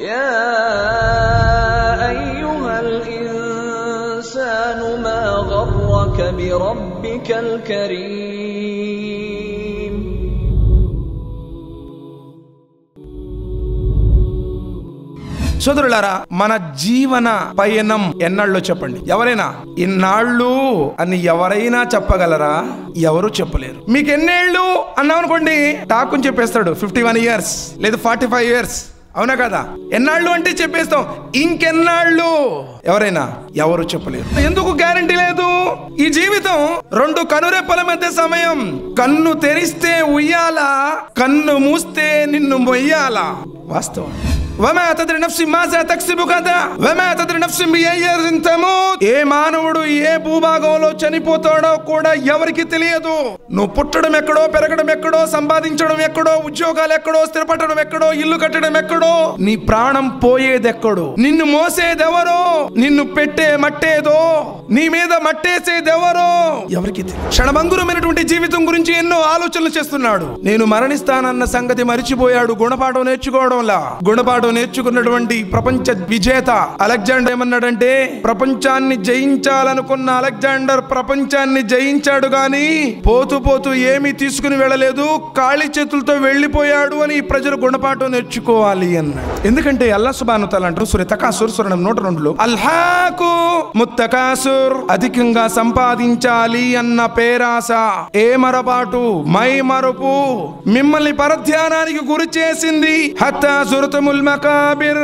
يا ايها الانسان ما غرك بربك الكريم సోదరులారా మన జీవన పయనం ఎన్నాళ్ళో చెప్పండి ఎవరైనా ఇన్నాళ్ళు అని ఎవరైనా చెప్పగలరా ఎవరు చెప్పలేరు మీకు ఎన్నేళ్ళు అన్నాం అనుకోండి టాకుని చెప్పేస్తాడు ఫిఫ్టీ వన్ ఇయర్స్ లేదు ఫార్టీ ఫైవ్ ఇయర్స్ అవునా కదా ఎన్నాళ్ళు అంటే చెప్పేస్తాం ఇంకెన్నాళ్ళు ఎవరైనా ఎవరు చెప్పలేరు ఎందుకు గ్యారంటీ లేదు ఈ జీవితం రెండు కనురెప్పల మధ్య సమయం కన్ను తెరిస్తే ఉయ్యాల కన్ను మూస్తే నిన్ను మొయ్యాల వాస్తవం వమా తద్రి నఫ్సి మాజా తక్సిబు కదా వమా తద్రి నఫ్సి బియ్యర్ తమూత్ ఏ మానవుడు ఏ భూభాగంలో చనిపోతాడో కూడా ఎవరికి తెలియదు నువ్వు పుట్టడం ఎక్కడో పెరగడం ఎక్కడో సంపాదించడం ఎక్కడో ఉద్యోగాలు ఎక్కడో స్థిరపడడం ఎక్కడో ఇల్లు కట్టడం ఎక్కడో నీ ప్రాణం పోయేదెక్కడో నిన్ను మోసేదెవరో నిన్ను పెట్టే మట్టేదో నీ మీద మట్టేసేదెవరో ఎవరికి తెలియదు క్షణభంగురమైనటువంటి జీవితం గురించి ఎన్నో ఆలోచనలు చేస్తున్నాడు నేను మరణిస్తానన్న సంగతి మరిచిపోయాడు గుణపాఠం నేర్చుకోవడంలా గుణపాఠం నేర్చుకున్నటువంటి ప్రపంచ విజేత అలెగ్జాండర్ ఏమన్నాడంటే ప్రపంచాన్ని జయించాలనుకున్న అలెగ్జాండర్ ప్రపంచాన్ని జయించాడు గాని పోతూ పోతూ ఏమీ తీసుకుని వెళ్ళలేదు ఖాళీ చేతులతో వెళ్ళిపోయాడు అని ఈ ప్రజలు గుణపాఠం నేర్చుకోవాలి అన్నాడు ఎందుకంటే అల్లా సుబానుతాలు అంటారు సురి తకాసుర్ సురణం నూట రెండులో అల్హాకు ముత్తకాసుర్ అధికంగా సంపాదించాలి అన్న పేరాస ఏ మరపాటు మై మరుపు మిమ్మల్ని పరధ్యానానికి గురి చేసింది హత్తా సురతముల్ మకాబిర్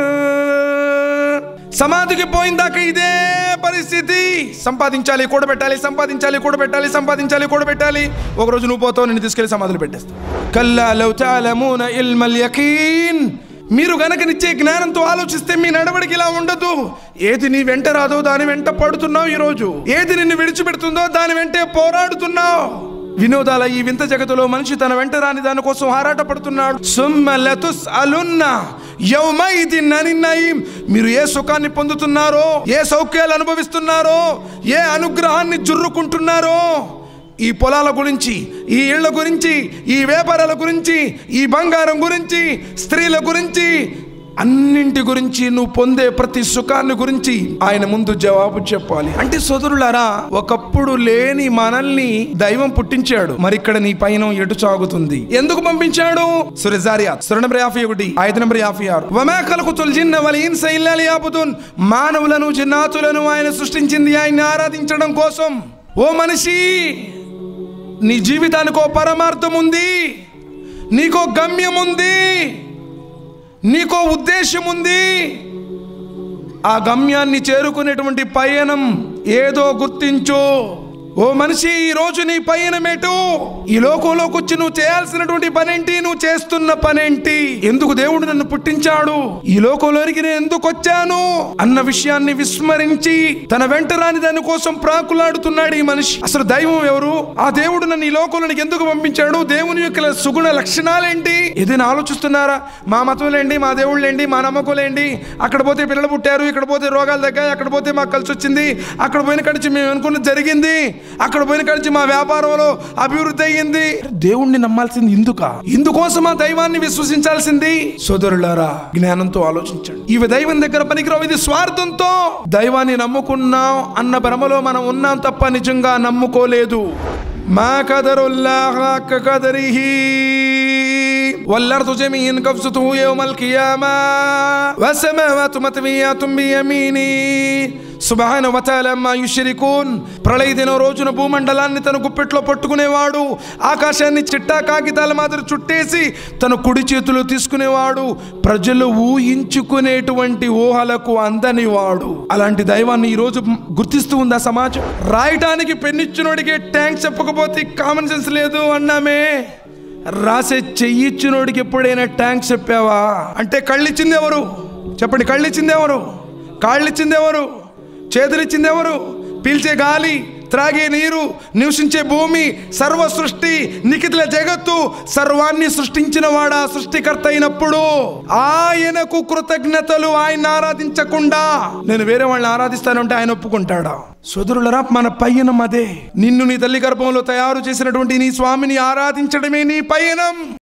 సమాధికి పోయిందాక ఇదే పరిస్థితి సంపాదించాలి కూడబెట్టాలి సంపాదించాలి కూడబెట్టాలి సంపాదించాలి కూడబెట్టాలి ఒక రోజు నువ్వు పోతావు నేను తీసుకెళ్లి సమాధులు పెట్టేస్తావు కల్లా లవ్ తాలమూన ఇల్మల్ యకీన్ మీరు గనకనిచ్చే జ్ఞానంతో ఆలోచిస్తే మీ నడవడికి ఇలా ఉండదు ఏది నీ వెంట రాదో దాని వెంట పడుతున్నావు ఈరోజు ఏది నిన్ను విడిచిపెడుతుందో దాని వెంటే పోరాడుతున్నావు వినోదాల ఈ వింత జగతులో మనిషి తన వెంట రాని దాని కోసం ఆరాటపడుతున్నాడు సుమ్మ లతుస్ అలున్న యౌమైదిన్ అనిన్ నయీం. మీరు ఏ సుఖాన్ని పొందుతున్నారో ఏ సౌఖ్యాలు అనుభవిస్తున్నారో ఏ అనుగ్రహాన్ని జుర్రుకుంటున్నారో ఈ పొలాల గురించి ఈ ఇళ్ల గురించి ఈ వ్యాపారాల గురించి ఈ బంగారం గురించి స్త్రీల గురించి అన్నింటి గురించి నువ్వు పొందే ప్రతి సుఖాన్ని గురించి ఆయన ముందు జవాబు చెప్పాలి అంటే సోదరులారా ఒకప్పుడు లేని మనల్ని దైవం పుట్టించాడు మరి ఇక్కడ నీ పైన ఎటు సాగుతుంది ఎందుకు పంపించాడు సురజారియా సుర నంబర్ యాభై ఒకటి ఐదు నంబర్ యాభై ఆరు వమా కలకుతుల్ జిన్న వల ఇన్స ఇల్లా లియాబుదున్ మానవులను జిన్నాతులను ఆయన సృష్టించింది ఆయన్ని ఆరాధించడం కోసం ఓ మనిషి నీ జీవితానికి ఓ పరమార్థం ఉంది నీకో గమ్యం ఉంది నీకో ఉద్దేశం ఉంది ఆ గమ్యాన్ని చేరుకునేటువంటి పయనం ఏదో గుర్తించు ఓ మనిషి ఈ రోజు నీ పయనమేటు ఈ లోకంలోకి వచ్చి నువ్వు చేయాల్సినటువంటి పనేంటి నువ్వు చేస్తున్న పనేంటి ఎందుకు దేవుడు నన్ను పుట్టించాడు ఈ లోకంలోనికి నేను ఎందుకు వచ్చాను అన్న విషయాన్ని విస్మరించి తన వెంట రాని దాని కోసం ప్రాకులాడుతున్నాడు ఈ మనిషి అసలు దైవం ఎవరు ఆ దేవుడు నన్ను ఈ లోకంలోనికి ఎందుకు పంపించాడు దేవుని యొక్క సుగుణ లక్షణాలేంటి ఏదైనా ఆలోచిస్తున్నారా మా మతంలేండి మా దేవుళ్ళేంటి మా నమ్మకంలేంటి అక్కడ పోతే పిల్లలు పుట్టారు ఇక్కడ పోతే రోగాలు తగ్గాయి అక్కడ పోతే మాకు కలిసి వచ్చింది అక్కడ పోయిన కడిచి మేము అనుకున్నది జరిగింది అక్కడ పోయిన కడిచి మా వ్యాపారంలో అభివృద్ధి అయ్యింది దేవుణ్ణి నమ్మాల్సింది ఇందుక ఇందుకోసం ఆ దైవాన్ని విశ్వసించాల్సింది సోదరులారా జ్ఞానంతో ఆలోచించండి ఇవి దైవం దగ్గర పనికిరావు ఇది స్వార్థంతో దైవాన్ని నమ్ముకున్నాం అన్న భ్రమలో మనం ఉన్నాం తప్ప నిజంగా నమ్ముకోలేదు మా కదరుల్లాహ కదరిహి والأرض جميعا قبضته يوم القيامة والسماوات مطويات بيمينه సుబహాన వతాలమ్మ యుషరికూన్ ప్రళయ దినం రోజున భూమండలాన్ని తన గుప్పెట్లో పట్టుకునేవాడు ఆకాశాన్ని చిట్టా కాగితాల మాదిరి చుట్టేసి తన కుడి చేతిలో తీసుకునేవాడు ప్రజలు ఊహించుకునేటువంటి ఊహలకు అందని వాడు అలాంటి దైవాన్ని ఈ రోజు గుర్తిస్తూ ఉందా సమాజం రాయటానికి పెన్నిచ్చినోడికి ట్యాంక్ చెప్పకపోతే కామన్ సెన్స్ లేదు అన్నామే రాసే చెయ్యిచ్చినోడికి ఎప్పుడైనా ట్యాంక్స్ చెప్పావా అంటే కళ్ళిచ్చింది ఎవరు చెప్పండి కళ్ళిచ్చింది ఎవరు కాళ్ళిచ్చింది ఎవరు చేతులిచ్చింది ఎవరు పీల్చే గాలి త్రాగే నీరు నివసించే భూమి సర్వ సృష్టి నిఖితుల జగత్తు సర్వాన్ని సృష్టించిన వాడా సృష్టికర్త అయినప్పుడు ఆయనకు కృతజ్ఞతలు ఆయన ఆరాధించకుండా నేను వేరే వాళ్ళని ఆరాధిస్తానంటే ఆయన ఒప్పుకుంటాడా సోదరులరా మన పయనం అదే నిన్ను నీ తల్లి గర్భంలో తయారు చేసినటువంటి నీ స్వామిని ఆరాధించడమే నీ పయనం